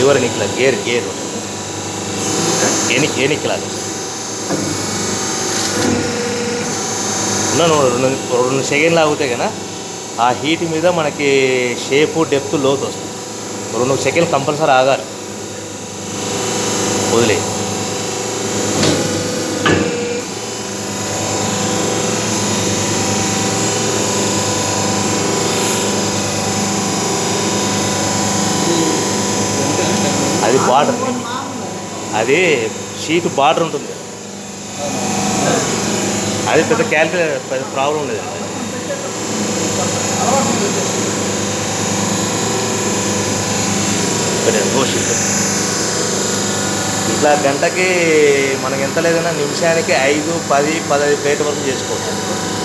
liver ఎన్నికల gear gear ఎని ఎనికిలాగా ఉన్నాను రెండు రెండు సెకండ్లు ఆగితే కదా ఆ హీట్ మీద మనకి షేపు డెప్త్ లోతు వస్తుంది రెండు సెకండ్లు కంపల్సరీ ఆగాలి వదిలే అది బార్డర్ అది షీట్ బార్డర్ ఉంటుంది అది పెద్ద క్యాలిక్యులేటర్ పెద్ద ప్రాబ్లం ఉండేది పెట్టండి, ఓ షీట్ ఇట్లా గంటకి మనకి ఎంత లేదన్నా నిమిషానికి ఐదు పది పదహైదు ప్లేట్ వరకు చేసుకోవచ్చు